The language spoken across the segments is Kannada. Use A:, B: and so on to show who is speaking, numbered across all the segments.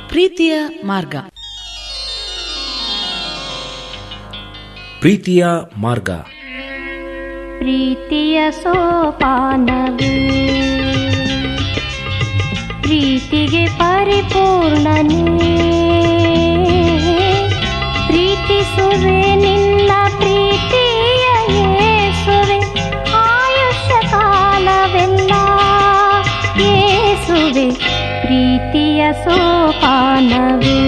A: ಪ್ರೀತಿಯ ಮಾರ್ಗ
B: ಪ್ರೀತಿಯ ಮಾರ್ಗ
C: ಪ್ರೀತಿಯ ಸೋಪಾನವೇ ಪ್ರೀತಿಗೆ ಪರಿಪೂರ್ಣನೇ ಪ್ರೀತಿಸುವೆ ನಿನ್ನ ಪ್ರೀತಿಯ ಯೇಸುವೆ ಆಯುಷ್ಯ ಕಾಲವೆಲ್ಲ ಯೇಸುವೆ ಪ್ರೀತಿಯ ಸೋಪಾನವೇ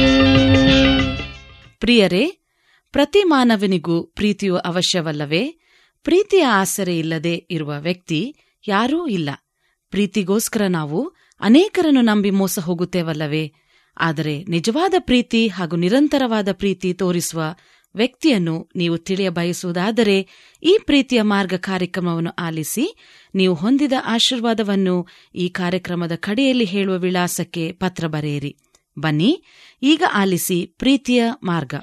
A: ಪ್ರಿಯರೇ ಪ್ರತಿ ಮಾನವನಿಗೂ ಪ್ರೀತಿಯು ಅವಶ್ಯವಲ್ಲವೇ ಪ್ರೀತಿಯ ಆಸರೆ ಇಲ್ಲದೆ ಇರುವ ವ್ಯಕ್ತಿ ಯಾರೂ ಇಲ್ಲ ಪ್ರೀತಿಗೋಸ್ಕರ ನಾವು ಅನೇಕರನ್ನು ನಂಬಿ ಮೋಸ ಹೋಗುತ್ತೇವಲ್ಲವೇ ಆದರೆ ನಿಜವಾದ ಪ್ರೀತಿ ಹಾಗೂ ನಿರಂತರವಾದ ಪ್ರೀತಿ ತೋರಿಸುವ ವ್ಯಕ್ತಿಯನ್ನು ನೀವು ತಿಳಿಯ ಬಯಸುವುದಾದರೆ ಈ ಪ್ರೀತಿಯ ಮಾರ್ಗ ಕಾರ್ಯಕ್ರಮವನ್ನು ಆಲಿಸಿ ನೀವು ಹೊಂದಿದ ಆಶೀರ್ವಾದವನ್ನು ಈ ಕಾರ್ಯಕ್ರಮದ ಕಡೆಯಲ್ಲಿ ಹೇಳುವ ವಿಳಾಸಕ್ಕೆ ಪತ್ರ ಬರೆಯಿರಿ ಬನ್ನಿ ಈಗ ಆಲಿಸಿ ಪ್ರೀತಿಯ ಮಾರ್ಗ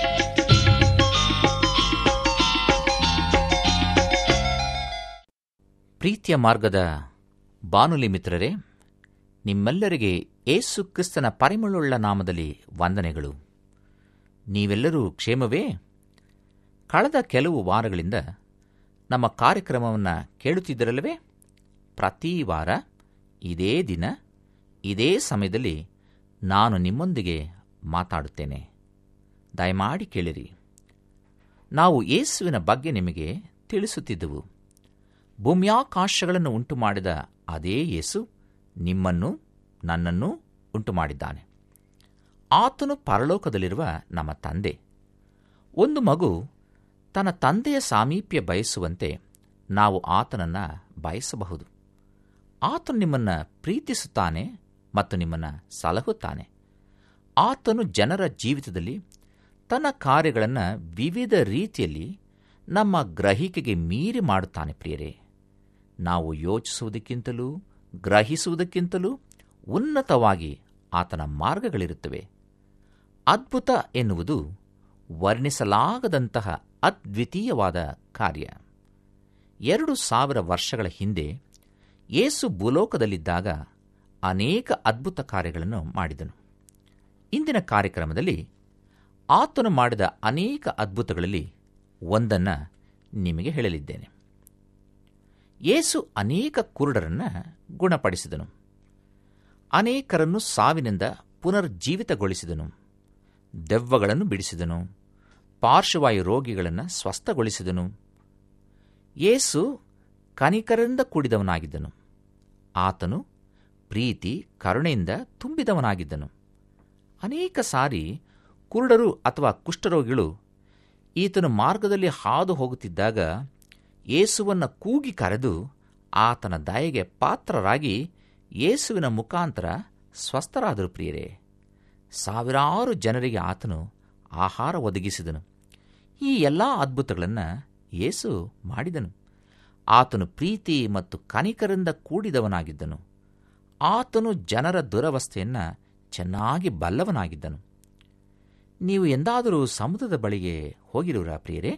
D: ಪ್ರೀತಿಯ ಮಾರ್ಗದ ಬಾನುಲಿ ಮಿತ್ರರೇ ನಿಮ್ಮೆಲ್ಲರಿಗೆ ಏಸು ಕ್ರಿಸ್ತನ ಪರಿಮಳುಳ್ಳ ನಾಮದಲ್ಲಿ ವಂದನೆಗಳು ನೀವೆಲ್ಲರೂ ಕ್ಷೇಮವೇ ಕಳೆದ ಕೆಲವು ವಾರಗಳಿಂದ ನಮ್ಮ ಕಾರ್ಯಕ್ರಮವನ್ನು ಕೇಳುತ್ತಿದ್ದರಲ್ಲವೇ ಪ್ರತಿ ವಾರ ಇದೇ ದಿನ ಇದೇ ಸಮಯದಲ್ಲಿ ನಾನು ನಿಮ್ಮೊಂದಿಗೆ ಮಾತಾಡುತ್ತೇನೆ ದಯಮಾಡಿ ಕೇಳಿರಿ ನಾವು ಯೇಸುವಿನ ಬಗ್ಗೆ ನಿಮಗೆ ತಿಳಿಸುತ್ತಿದ್ದೆವು ಭೂಮ್ಯಾಕಾಶಗಳನ್ನು ಉಂಟು ಮಾಡಿದ ಅದೇ ಯೇಸು ನಿಮ್ಮನ್ನು ನನ್ನನ್ನು ಉಂಟು ಮಾಡಿದ್ದಾನೆ ಆತನು ಪರಲೋಕದಲ್ಲಿರುವ ನಮ್ಮ ತಂದೆ ಒಂದು ಮಗು ತನ್ನ ತಂದೆಯ ಸಾಮೀಪ್ಯ ಬಯಸುವಂತೆ ನಾವು ಆತನನ್ನು ಬಯಸಬಹುದು ಆತನು ನಿಮ್ಮನ್ನು ಪ್ರೀತಿಸುತ್ತಾನೆ ಮತ್ತು ನಿಮ್ಮನ್ನು ಸಲಹುತ್ತಾನೆ ಆತನು ಜನರ ಜೀವಿತದಲ್ಲಿ ತನ್ನ ಕಾರ್ಯಗಳನ್ನು ವಿವಿಧ ರೀತಿಯಲ್ಲಿ ನಮ್ಮ ಗ್ರಹಿಕೆಗೆ ಮೀರಿ ಮಾಡುತ್ತಾನೆ ಪ್ರಿಯರೇ ನಾವು ಯೋಚಿಸುವುದಕ್ಕಿಂತಲೂ ಗ್ರಹಿಸುವುದಕ್ಕಿಂತಲೂ ಉನ್ನತವಾಗಿ ಆತನ ಮಾರ್ಗಗಳಿರುತ್ತವೆ ಅದ್ಭುತ ಎನ್ನುವುದು ವರ್ಣಿಸಲಾಗದಂತಹ ಅದ್ವಿತೀಯವಾದ ಕಾರ್ಯ ಎರಡು ಸಾವಿರ ವರ್ಷಗಳ ಹಿಂದೆ ಯೇಸು ಭೂಲೋಕದಲ್ಲಿದ್ದಾಗ ಅನೇಕ ಅದ್ಭುತ ಕಾರ್ಯಗಳನ್ನು ಮಾಡಿದನು ಇಂದಿನ ಕಾರ್ಯಕ್ರಮದಲ್ಲಿ ಆತನು ಮಾಡಿದ ಅನೇಕ ಅದ್ಭುತಗಳಲ್ಲಿ ಒಂದನ್ನು ನಿಮಗೆ ಹೇಳಲಿದ್ದೇನೆ ಯೇಸು ಅನೇಕ ಕುರುಡರನ್ನು ಗುಣಪಡಿಸಿದನು ಅನೇಕರನ್ನು ಸಾವಿನಿಂದ ಪುನರ್ಜೀವಿತಗೊಳಿಸಿದನು ದೆವ್ವಗಳನ್ನು ಬಿಡಿಸಿದನು ಪಾರ್ಶ್ವವಾಯು ರೋಗಿಗಳನ್ನು ಸ್ವಸ್ಥಗೊಳಿಸಿದನು ಯೇಸು ಕನಿಕರಿಂದ ಕೂಡಿದವನಾಗಿದ್ದನು ಆತನು ಪ್ರೀತಿ ಕರುಣೆಯಿಂದ ತುಂಬಿದವನಾಗಿದ್ದನು ಅನೇಕ ಸಾರಿ ಕುರುಡರು ಅಥವಾ ಕುಷ್ಠರೋಗಿಗಳು ಈತನು ಮಾರ್ಗದಲ್ಲಿ ಹಾದು ಹೋಗುತ್ತಿದ್ದಾಗ ಯೇಸುವನ್ನು ಕೂಗಿ ಕರೆದು ಆತನ ದಯೆಗೆ ಪಾತ್ರರಾಗಿ ಯೇಸುವಿನ ಮುಖಾಂತರ ಸ್ವಸ್ಥರಾದರು ಪ್ರಿಯರೇ ಸಾವಿರಾರು ಜನರಿಗೆ ಆತನು ಆಹಾರ ಒದಗಿಸಿದನು ಈ ಎಲ್ಲ ಅದ್ಭುತಗಳನ್ನು ಯೇಸು ಮಾಡಿದನು ಆತನು ಪ್ರೀತಿ ಮತ್ತು ಕನಿಕರಿಂದ ಕೂಡಿದವನಾಗಿದ್ದನು ಆತನು ಜನರ ದುರವಸ್ಥೆಯನ್ನು ಚೆನ್ನಾಗಿ ಬಲ್ಲವನಾಗಿದ್ದನು ನೀವು ಎಂದಾದರೂ ಸಮುದ್ರದ ಬಳಿಗೆ ಹೋಗಿರುವಿರಾ ಪ್ರಿಯರೇ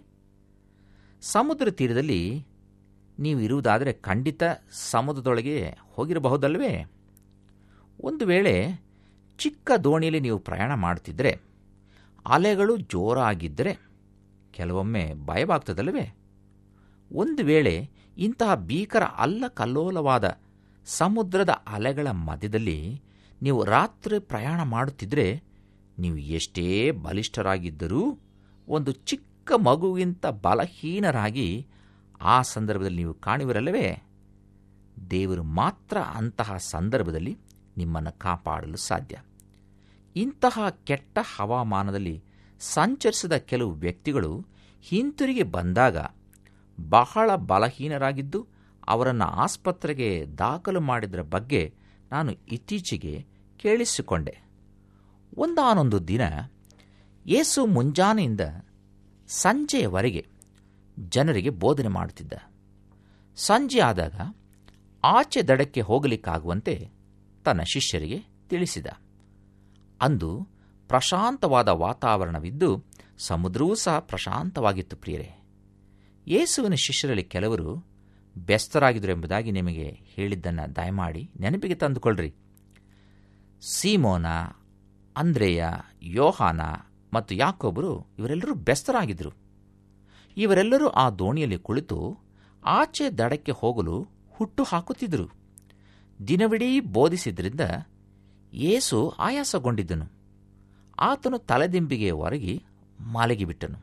D: ಸಮುದ್ರ ತೀರದಲ್ಲಿ ನೀವು ಇರುವುದಾದರೆ ಖಂಡಿತ ಸಮುದ್ರದೊಳಗೆ ಹೋಗಿರಬಹುದಲ್ವೇ ಒಂದು ವೇಳೆ ಚಿಕ್ಕ ದೋಣಿಯಲ್ಲಿ ನೀವು ಪ್ರಯಾಣ ಮಾಡುತ್ತಿದ್ದರೆ ಅಲೆಗಳು ಜೋರಾಗಿದ್ದರೆ ಕೆಲವೊಮ್ಮೆ ಭಯವಾಗ್ತದಲ್ಲವೇ ಒಂದು ವೇಳೆ ಇಂತಹ ಭೀಕರ ಅಲ್ಲ ಕಲ್ಲೋಲವಾದ ಸಮುದ್ರದ ಅಲೆಗಳ ಮಧ್ಯದಲ್ಲಿ ನೀವು ರಾತ್ರಿ ಪ್ರಯಾಣ ಮಾಡುತ್ತಿದ್ದರೆ ನೀವು ಎಷ್ಟೇ ಬಲಿಷ್ಠರಾಗಿದ್ದರೂ ಒಂದು ಚಿಕ್ಕ ಮಗುವಿಗಿಂತ ಬಲಹೀನರಾಗಿ ಆ ಸಂದರ್ಭದಲ್ಲಿ ನೀವು ಕಾಣುವಿರಲ್ಲವೇ ದೇವರು ಮಾತ್ರ ಅಂತಹ ಸಂದರ್ಭದಲ್ಲಿ ನಿಮ್ಮನ್ನು ಕಾಪಾಡಲು ಸಾಧ್ಯ ಇಂತಹ ಕೆಟ್ಟ ಹವಾಮಾನದಲ್ಲಿ ಸಂಚರಿಸಿದ ಕೆಲವು ವ್ಯಕ್ತಿಗಳು ಹಿಂತಿರುಗಿ ಬಂದಾಗ ಬಹಳ ಬಲಹೀನರಾಗಿದ್ದು ಅವರನ್ನು ಆಸ್ಪತ್ರೆಗೆ ದಾಖಲು ಮಾಡಿದರ ಬಗ್ಗೆ ನಾನು ಇತ್ತೀಚೆಗೆ ಕೇಳಿಸಿಕೊಂಡೆ ಒಂದಾನೊಂದು ದಿನ ಯೇಸು ಮುಂಜಾನೆಯಿಂದ ಸಂಜೆಯವರೆಗೆ ಜನರಿಗೆ ಬೋಧನೆ ಮಾಡುತ್ತಿದ್ದ ಸಂಜೆ ಆದಾಗ ಆಚೆ ದಡಕ್ಕೆ ಹೋಗಲಿಕ್ಕಾಗುವಂತೆ ತನ್ನ ಶಿಷ್ಯರಿಗೆ ತಿಳಿಸಿದ ಅಂದು ಪ್ರಶಾಂತವಾದ ವಾತಾವರಣವಿದ್ದು ಸಮುದ್ರವೂ ಸಹ ಪ್ರಶಾಂತವಾಗಿತ್ತು ಪ್ರಿಯರೇ ಯೇಸುವಿನ ಶಿಷ್ಯರಲ್ಲಿ ಕೆಲವರು ಬೆಸ್ತರಾಗಿದ್ದರು ಎಂಬುದಾಗಿ ನಿಮಗೆ ಹೇಳಿದ್ದನ್ನು ದಯಮಾಡಿ ನೆನಪಿಗೆ ತಂದುಕೊಳ್ಳ್ರಿ ಸೀಮೋನ ಅಂದ್ರೇಯ ಯೋಹಾನ ಮತ್ತು ಯಾಕೊಬ್ಬರು ಇವರೆಲ್ಲರೂ ಬೆಸ್ತರಾಗಿದ್ದರು ಇವರೆಲ್ಲರೂ ಆ ದೋಣಿಯಲ್ಲಿ ಕುಳಿತು ಆಚೆ ದಡಕ್ಕೆ ಹೋಗಲು ಹುಟ್ಟು ಹಾಕುತ್ತಿದ್ದರು ದಿನವಿಡೀ ಬೋಧಿಸಿದ್ರಿಂದ ಯೇಸು ಆಯಾಸಗೊಂಡಿದ್ದನು ಆತನು ತಲೆದಿಂಬಿಗೆ ಹೊರಗಿ ಮಲಗಿಬಿಟ್ಟನು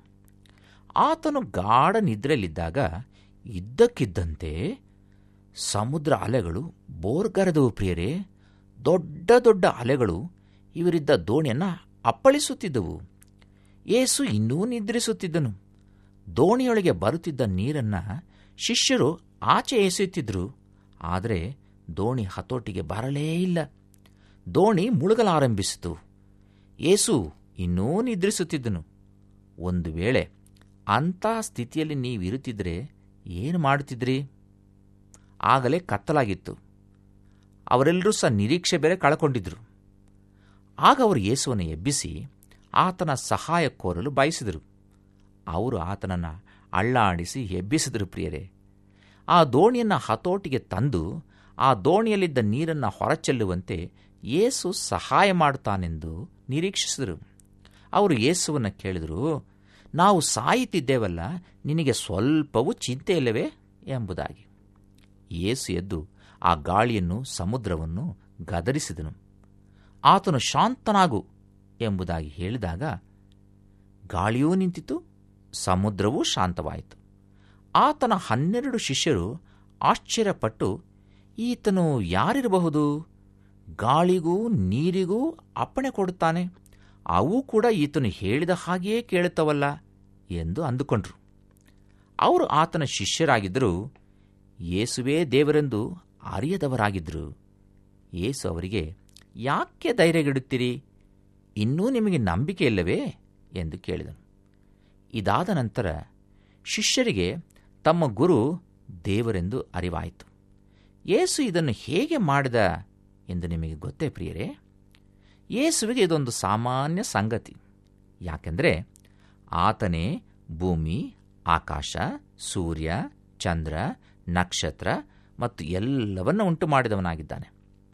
D: ಆತನು ಗಾಢ ನಿದ್ರೆಯಲ್ಲಿದ್ದಾಗ ಇದ್ದಕ್ಕಿದ್ದಂತೆ ಸಮುದ್ರ ಅಲೆಗಳು ಬೋರ್ಗರೆದವು ಪ್ರಿಯರೇ ದೊಡ್ಡ ದೊಡ್ಡ ಅಲೆಗಳು ಇವರಿದ್ದ ದೋಣಿಯನ್ನು ಅಪ್ಪಳಿಸುತ್ತಿದ್ದವು ಏಸು ಇನ್ನೂ ನಿದ್ರಿಸುತ್ತಿದ್ದನು ದೋಣಿಯೊಳಗೆ ಬರುತ್ತಿದ್ದ ನೀರನ್ನ ಶಿಷ್ಯರು ಆಚೆ ಎಸೆಯುತ್ತಿದ್ದರು ಆದರೆ ದೋಣಿ ಹತೋಟಿಗೆ ಬರಲೇ ಇಲ್ಲ ದೋಣಿ ಮುಳುಗಲಾರಂಭಿಸಿತು ಏಸು ಇನ್ನೂ ನಿದ್ರಿಸುತ್ತಿದ್ದನು ಒಂದು ವೇಳೆ ಅಂಥ ಸ್ಥಿತಿಯಲ್ಲಿ ನೀವಿರುತ್ತಿದ್ದರೆ ಏನು ಮಾಡುತ್ತಿದ್ರಿ ಆಗಲೇ ಕತ್ತಲಾಗಿತ್ತು ಅವರೆಲ್ಲರೂ ಸಹ ನಿರೀಕ್ಷೆ ಬೇರೆ ಕಳ್ಕೊಂಡಿದ್ರು ಆಗ ಅವರು ಯೇಸುವನ್ನು ಎಬ್ಬಿಸಿ ಆತನ ಸಹಾಯ ಕೋರಲು ಬಯಸಿದರು ಅವರು ಆತನನ್ನು ಅಳ್ಳಾಡಿಸಿ ಎಬ್ಬಿಸಿದರು ಪ್ರಿಯರೇ ಆ ದೋಣಿಯನ್ನು ಹತೋಟಿಗೆ ತಂದು ಆ ದೋಣಿಯಲ್ಲಿದ್ದ ನೀರನ್ನು ಹೊರಚೆಲ್ಲುವಂತೆ ಯೇಸು ಸಹಾಯ ಮಾಡುತ್ತಾನೆಂದು ನಿರೀಕ್ಷಿಸಿದರು ಅವರು ಯೇಸುವನ್ನು ಕೇಳಿದರು ನಾವು ಸಾಯುತ್ತಿದ್ದೇವಲ್ಲ ನಿನಗೆ ಸ್ವಲ್ಪವೂ ಚಿಂತೆ ಇಲ್ಲವೇ ಎಂಬುದಾಗಿ ಯೇಸು ಎದ್ದು ಆ ಗಾಳಿಯನ್ನು ಸಮುದ್ರವನ್ನು ಗದರಿಸಿದನು ಆತನು ಶಾಂತನಾಗು ಎಂಬುದಾಗಿ ಹೇಳಿದಾಗ ಗಾಳಿಯೂ ನಿಂತಿತು ಸಮುದ್ರವೂ ಶಾಂತವಾಯಿತು ಆತನ ಹನ್ನೆರಡು ಶಿಷ್ಯರು ಆಶ್ಚರ್ಯಪಟ್ಟು ಈತನು ಯಾರಿರಬಹುದು ಗಾಳಿಗೂ ನೀರಿಗೂ ಅಪ್ಪಣೆ ಕೊಡುತ್ತಾನೆ ಅವು ಕೂಡ ಈತನು ಹೇಳಿದ ಹಾಗೆಯೇ ಕೇಳುತ್ತವಲ್ಲ ಎಂದು ಅಂದುಕೊಂಡ್ರು ಅವರು ಆತನ ಶಿಷ್ಯರಾಗಿದ್ದರೂ ಯೇಸುವೇ ದೇವರೆಂದು ಅರಿಯದವರಾಗಿದ್ದರು ಯೇಸು ಅವರಿಗೆ ಯಾಕೆ ಧೈರ್ಯಗೆಡುತ್ತೀರಿ ಇನ್ನೂ ನಿಮಗೆ ನಂಬಿಕೆ ಇಲ್ಲವೇ ಎಂದು ಕೇಳಿದನು ಇದಾದ ನಂತರ ಶಿಷ್ಯರಿಗೆ ತಮ್ಮ ಗುರು ದೇವರೆಂದು ಅರಿವಾಯಿತು ಯೇಸು ಇದನ್ನು ಹೇಗೆ ಮಾಡಿದ ಎಂದು ನಿಮಗೆ ಗೊತ್ತೇ ಪ್ರಿಯರೇ ಯೇಸುವಿಗೆ ಇದೊಂದು ಸಾಮಾನ್ಯ ಸಂಗತಿ ಯಾಕೆಂದರೆ ಆತನೇ ಭೂಮಿ ಆಕಾಶ ಸೂರ್ಯ ಚಂದ್ರ ನಕ್ಷತ್ರ ಮತ್ತು ಎಲ್ಲವನ್ನ ಉಂಟು ಮಾಡಿದವನಾಗಿದ್ದಾನೆ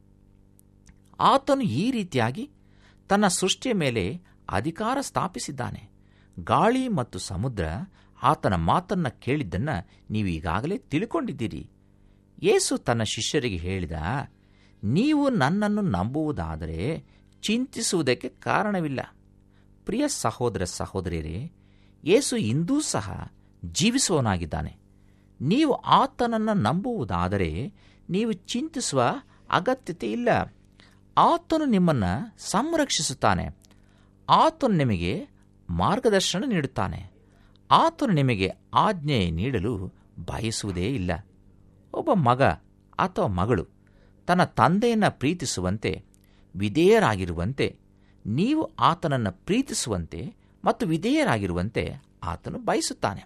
D: ಆತನು ಈ ರೀತಿಯಾಗಿ ತನ್ನ ಸೃಷ್ಟಿಯ ಮೇಲೆ ಅಧಿಕಾರ ಸ್ಥಾಪಿಸಿದ್ದಾನೆ ಗಾಳಿ ಮತ್ತು ಸಮುದ್ರ ಆತನ ಮಾತನ್ನ ಕೇಳಿದ್ದನ್ನ ನೀವು ಈಗಾಗಲೇ ತಿಳ್ಕೊಂಡಿದ್ದೀರಿ ಯೇಸು ತನ್ನ ಶಿಷ್ಯರಿಗೆ ಹೇಳಿದ ನೀವು ನನ್ನನ್ನು ನಂಬುವುದಾದರೆ ಚಿಂತಿಸುವುದಕ್ಕೆ ಕಾರಣವಿಲ್ಲ ಪ್ರಿಯ ಸಹೋದರ ಸಹೋದರಿಯರೇ ಯೇಸು ಇಂದೂ ಸಹ ಜೀವಿಸುವವನಾಗಿದ್ದಾನೆ ನೀವು ಆತನನ್ನು ನಂಬುವುದಾದರೆ ನೀವು ಚಿಂತಿಸುವ ಅಗತ್ಯತೆ ಇಲ್ಲ ಆತನು ನಿಮ್ಮನ್ನು ಸಂರಕ್ಷಿಸುತ್ತಾನೆ ಆತನು ನಿಮಗೆ ಮಾರ್ಗದರ್ಶನ ನೀಡುತ್ತಾನೆ ಆತನು ನಿಮಗೆ ಆಜ್ಞೆ ನೀಡಲು ಬಯಸುವುದೇ ಇಲ್ಲ ಒಬ್ಬ ಮಗ ಅಥವಾ ಮಗಳು ತನ್ನ ತಂದೆಯನ್ನು ಪ್ರೀತಿಸುವಂತೆ ವಿಧೇಯರಾಗಿರುವಂತೆ ನೀವು ಆತನನ್ನು ಪ್ರೀತಿಸುವಂತೆ ಮತ್ತು ವಿಧೇಯರಾಗಿರುವಂತೆ ಆತನು ಬಯಸುತ್ತಾನೆ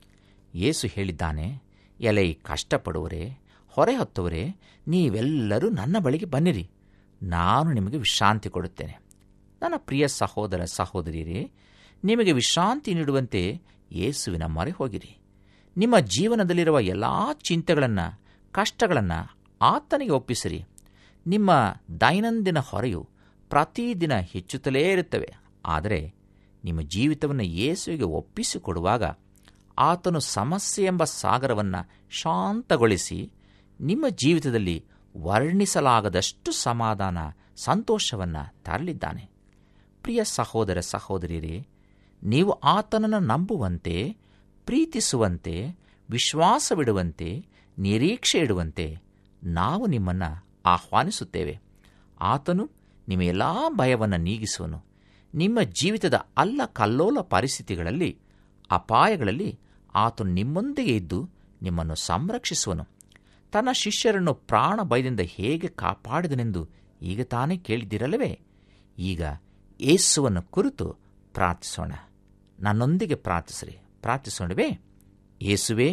D: ಯೇಸು ಹೇಳಿದ್ದಾನೆ ಎಲೈ ಕಷ್ಟಪಡುವರೆ ಹೊರೆ ಹೊತ್ತವರೇ ನೀವೆಲ್ಲರೂ ನನ್ನ ಬಳಿಗೆ ಬನ್ನಿರಿ ನಾನು ನಿಮಗೆ ವಿಶ್ರಾಂತಿ ಕೊಡುತ್ತೇನೆ ನನ್ನ ಪ್ರಿಯ ಸಹೋದರ ಸಹೋದರಿಯರೇ ನಿಮಗೆ ವಿಶ್ರಾಂತಿ ನೀಡುವಂತೆ ಯೇಸುವಿನ ಮೊರೆ ಹೋಗಿರಿ ನಿಮ್ಮ ಜೀವನದಲ್ಲಿರುವ ಎಲ್ಲ ಚಿಂತೆಗಳನ್ನು ಕಷ್ಟಗಳನ್ನು ಆತನಿಗೆ ಒಪ್ಪಿಸಿರಿ ನಿಮ್ಮ ದೈನಂದಿನ ಹೊರೆಯು ಪ್ರತಿದಿನ ಹೆಚ್ಚುತ್ತಲೇ ಇರುತ್ತವೆ ಆದರೆ ನಿಮ್ಮ ಜೀವಿತವನ್ನು ಯೇಸುವಿಗೆ ಒಪ್ಪಿಸಿಕೊಡುವಾಗ ಆತನು ಸಮಸ್ಯೆ ಎಂಬ ಸಾಗರವನ್ನು ಶಾಂತಗೊಳಿಸಿ ನಿಮ್ಮ ಜೀವಿತದಲ್ಲಿ ವರ್ಣಿಸಲಾಗದಷ್ಟು ಸಮಾಧಾನ ಸಂತೋಷವನ್ನು ತರಲಿದ್ದಾನೆ ಪ್ರಿಯ ಸಹೋದರ ಸಹೋದರಿಯರೇ ನೀವು ಆತನನ್ನು ನಂಬುವಂತೆ ಪ್ರೀತಿಸುವಂತೆ ವಿಶ್ವಾಸವಿಡುವಂತೆ ನಿರೀಕ್ಷೆ ಇಡುವಂತೆ ನಾವು ನಿಮ್ಮನ್ನು ಆಹ್ವಾನಿಸುತ್ತೇವೆ ಆತನು ನಿಮ್ಮ ಎಲ್ಲ ಭಯವನ್ನು ನೀಗಿಸುವನು ನಿಮ್ಮ ಜೀವಿತದ ಅಲ್ಲ ಕಲ್ಲೋಲ ಪರಿಸ್ಥಿತಿಗಳಲ್ಲಿ ಅಪಾಯಗಳಲ್ಲಿ ಆತನು ನಿಮ್ಮೊಂದಿಗೆ ಇದ್ದು ನಿಮ್ಮನ್ನು ಸಂರಕ್ಷಿಸುವನು ತನ್ನ ಶಿಷ್ಯರನ್ನು ಪ್ರಾಣ ಭಯದಿಂದ ಹೇಗೆ ಕಾಪಾಡಿದನೆಂದು ಈಗ ತಾನೇ ಕೇಳಿದಿರಲ್ಲವೇ ಈಗ ಯೇಸುವನ್ನು ಕುರಿತು ಪ್ರಾರ್ಥಿಸೋಣ ನನ್ನೊಂದಿಗೆ ಪ್ರಾರ್ಥಿಸ್ರಿ ಪ್ರಾರ್ಥಿಸೋಣವೇ ಯೇಸುವೇ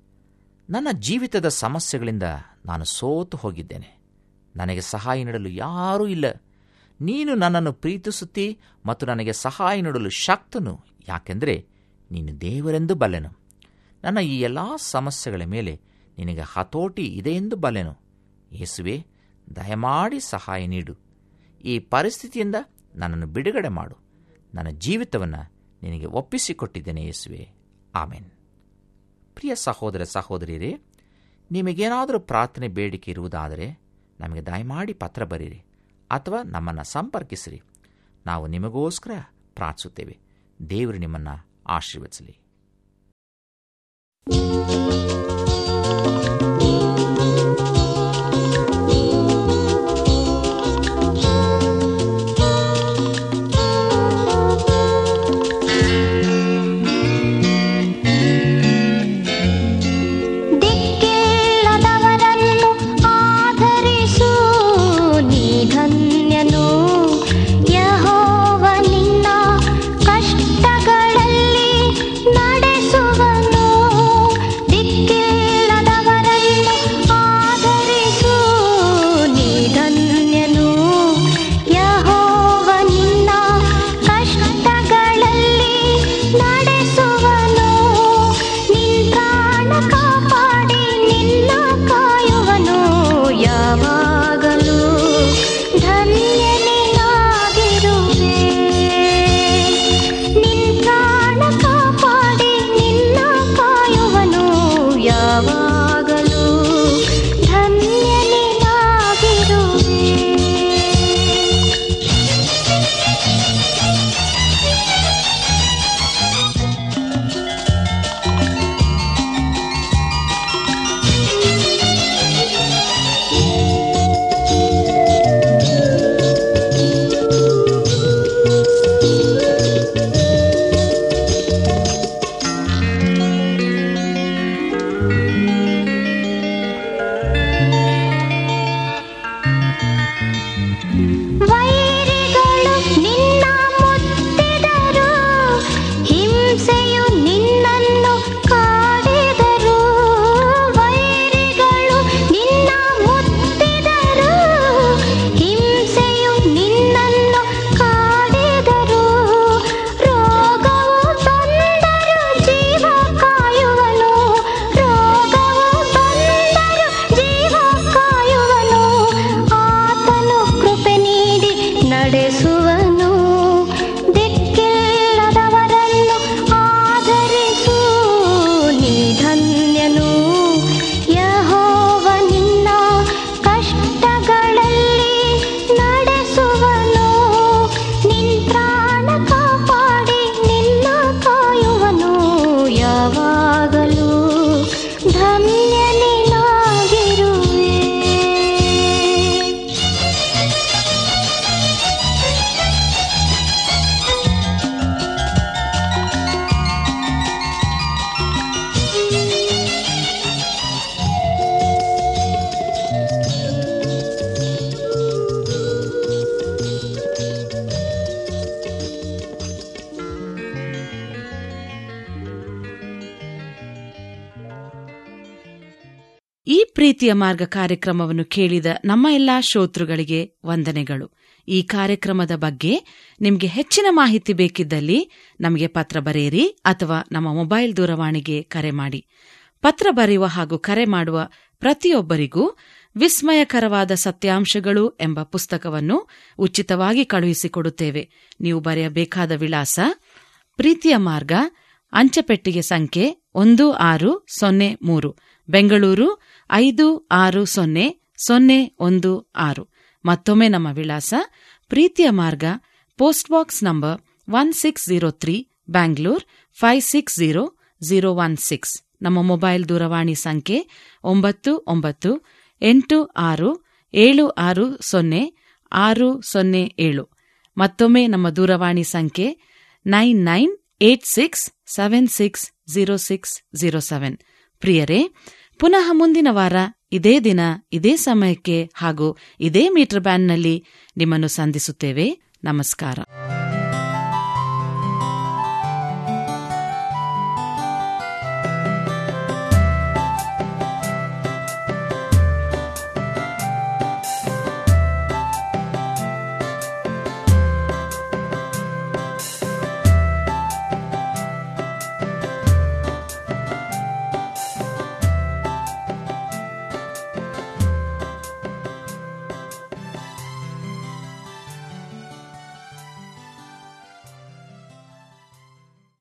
D: ನನ್ನ ಜೀವಿತದ ಸಮಸ್ಯೆಗಳಿಂದ ನಾನು ಸೋತು ಹೋಗಿದ್ದೇನೆ ನನಗೆ ಸಹಾಯ ನೀಡಲು ಯಾರೂ ಇಲ್ಲ ನೀನು ನನ್ನನ್ನು ಪ್ರೀತಿಸುತ್ತಿ ಮತ್ತು ನನಗೆ ಸಹಾಯ ನೀಡಲು ಶಕ್ತನು ಯಾಕೆಂದರೆ ನೀನು ದೇವರೆಂದು ಬಲ್ಲೆನು ನನ್ನ ಈ ಎಲ್ಲ ಸಮಸ್ಯೆಗಳ ಮೇಲೆ ನಿನಗೆ ಹತೋಟಿ ಇದೆಯೆಂದು ಬಲ್ಲೆನು ಯೇಸುವೆ ದಯಮಾಡಿ ಸಹಾಯ ನೀಡು ಈ ಪರಿಸ್ಥಿತಿಯಿಂದ ನನ್ನನ್ನು ಬಿಡುಗಡೆ ಮಾಡು ನನ್ನ ಜೀವಿತವನ್ನು ನಿನಗೆ ಒಪ್ಪಿಸಿಕೊಟ್ಟಿದ್ದೇನೆ ಯೇಸುವೆ ಆಮೇನ್ ಪ್ರಿಯ ಸಹೋದರ ಸಹೋದರಿಯರೇ ನಿಮಗೇನಾದರೂ ಪ್ರಾರ್ಥನೆ ಬೇಡಿಕೆ ಇರುವುದಾದರೆ ನಮಗೆ ದಯಮಾಡಿ ಪತ್ರ ಬರೀರಿ ಅಥವಾ ನಮ್ಮನ್ನು ಸಂಪರ್ಕಿಸಿರಿ ನಾವು ನಿಮಗೋಸ್ಕರ ಪ್ರಾರ್ಥಿಸುತ್ತೇವೆ ದೇವರು ನಿಮ್ಮನ್ನು ಆಶೀರ್ವದಿಸಲಿ
C: ದಿಕ್ಕಿಲ್ಲದವರನ್ನು ಆಧರಿಸು ನೀ ಧನ್ಯನು ಯಹೋವ ನಿನ್ನ ಕಷ್ಟಗಳಲ್ಲಿ ನಡೆಸುವನು ದಿಕ್ಕಿಲ್ಲದವರನ್ನು ಆಧರಿಸು ನೀ ಧನ್ಯನು ಯಹೋವ ನಿನ್ನ ಕಷ್ಟಗಳಲ್ಲಿ ನಡೆಸುವನು ನಿನ್ ಪ್ರಾಣ ಕಾಪಾಡಿ ನಿನ್ನ ಕಾಯುವನು ಯಾವಾಗಲೂ ಧನ್ಯನಾಗಿರುವೆ ನಿನ್ ಪ್ರಾಣ ಕಾಪಾಡಿ ನಿನ್ನ ಕಾಯುವನು ಯಾವಾಗಲೂ ಧನ್ಯನಾಗಿರುವೆ ವೈರಿಗಳು ನಿನ್ನ ಮುತ್ತಿದರು ಹಿಂಸೆಯು ನಿನ್ನನ್ನು ಕಾಡಿದರು ವೈರಿಗಳು ನಿನ್ನ ಮುತ್ತಿದರು ಹಿಂಸೆಯು ನಿನ್ನನ್ನು ಕಾಡಿದರು ರೋಗವು ಬಂದರು ಜೀವ ಕಾಯುವನು ರೋಗವು ಬಂದರು ಜೀವ ಕಾಯುವನು ಆತನು ಕೃಪೆ ನೀಡಿ ನಡೆಸುವನು ದಿಕ್ಕಿಲ್ಲದವರನ್ನು ಆಧರಿಸು ನೀ ಧನ್ಯನು ಯಹೋವ ನಿನ್ನ ಕಷ್ಟಗಳಲ್ಲಿ ನಡೆಸುವನು ನಿನ್ ಪ್ರಾಣ ಕಾಪಾಡಿ ನಿನ್ನ ಕಾಯುವನು ಯಾವಾಗಲೂ ಧನ್ಯನಿನಾಗಿರುವೆ
A: ಈ ಪ್ರೀತಿಯ ಮಾರ್ಗ ಕಾರ್ಯಕ್ರಮವನ್ನು ಕೇಳಿದ ನಮ್ಮ ಎಲ್ಲಾ ಶ್ರೋತೃಗಳಿಗೆ ವಂದನೆಗಳು ಈ ಕಾರ್ಯಕ್ರಮದ ಬಗ್ಗೆ ನಿಮಗೆ ಹೆಚ್ಚಿನ ಮಾಹಿತಿ ಬೇಕಿದ್ದಲ್ಲಿ ನಮಗೆ ಪತ್ರ ಬರೆಯಿರಿ ಅಥವಾ ನಮ್ಮ ಮೊಬೈಲ್ ದೂರವಾಣಿಗೆ ಕರೆ ಮಾಡಿ ಪತ್ರ ಬರೆಯುವ ಹಾಗೂ ಕರೆ ಮಾಡುವ ಪ್ರತಿಯೊಬ್ಬರಿಗೂ ವಿಸ್ಮಯಕರವಾದ ಸತ್ಯಾಂಶಗಳು ಎಂಬ ಪುಸ್ತಕವನ್ನು ಉಚಿತವಾಗಿ ಕಳುಹಿಸಿಕೊಡುತ್ತೇವೆ ನೀವು ಬರೆಯಬೇಕಾದ ವಿಳಾಸ ಪ್ರೀತಿಯ ಮಾರ್ಗ ಅಂಚೆಪೆಟ್ಟಿಗೆ ಸಂಖ್ಯೆ ಒಂದು ಆರು ಸೊನ್ನೆ ಮೂರು ಬೆಂಗಳೂರು ಐದು ಆರು ಸೊನ್ನೆ ಸೊನ್ನೆ ಒಂದು ಆರು ಮತ್ತೊಮ್ಮೆ ನಮ್ಮ ವಿಳಾಸ ಪ್ರೀತಿಯ ಮಾರ್ಗ post box number one six zero three Bangalore five six zero zero one six ನಮ್ಮ ಮೊಬೈಲ್ ದೂರವಾಣಿ ಸಂಖ್ಯೆ ಒಂಬತ್ತು ಒಂಬತ್ತು ಎಂಟು ಆರು ಏಳು ಆರು ಸೊನ್ನೆ ಆರು ಸೊನ್ನೆ ಏಳು ಮತ್ತೊಮ್ಮೆ ನಮ್ಮ ದೂರವಾಣಿ ಸಂಖ್ಯೆ nine nine eight six seven six zero six zero seven ಪ್ರಿಯರೇ ಪುನಃ ಮುಂದಿನ ವಾರ ಇದೇ ದಿನ ಇದೇ ಸಮಯಕ್ಕೆ ಹಾಗೂ ಇದೇ ಮೀಟರ್ ಬ್ಯಾಂಡ್ನಲ್ಲಿ ನಿಮ್ಮನ್ನು ಸಂಧಿಸುತ್ತೇವೆ ನಮಸ್ಕಾರ